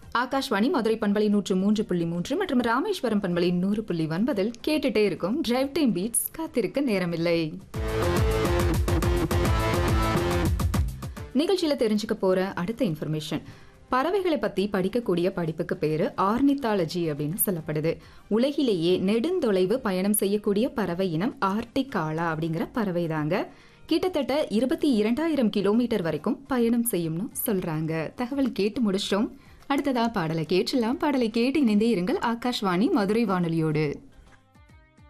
ஆகாஷ்வாணி மதுரை பண்பலை நூற்று மூன்று புள்ளி மூன்று மற்றும் ராமேஸ்வரம் பண்பலை நூறு புள்ளி ஒன்பதில் கேட்டுட்டே இருக்கும் டிரைவ் டைம் பீட்ஸ் காத்திருக்க நேரமில்லை நிகழ்ச்சியில தெரிஞ்சுக்க போற அடுத்த இன்ஃபர்மேஷன் பறவைகளை பத்தி படிக்கக்கூடிய படிப்புக்கு பேரு ஆர்னித்தாலஜி அப்படின்னு சொல்லப்படுது உலகிலேயே நெடுந்தொலைவு பயணம் செய்யக்கூடிய பறவை இனம் ஆர்டிகாலா அப்படிங்கிற பறவை தாங்க கிட்டத்தட்ட இருபத்தி இரண்டாயிரம் கிலோமீட்டர் வரைக்கும் பயணம் செய்யும்னு சொல்றாங்க தகவல் கேட்டு முடிச்சிட்டோம் அடுத்ததா பாடலை கேட்கலாம் பாடலை கேட்டு இணைந்தே இருங்கள் ஆகாஷ்வாணி மதுரை வானொலியோடு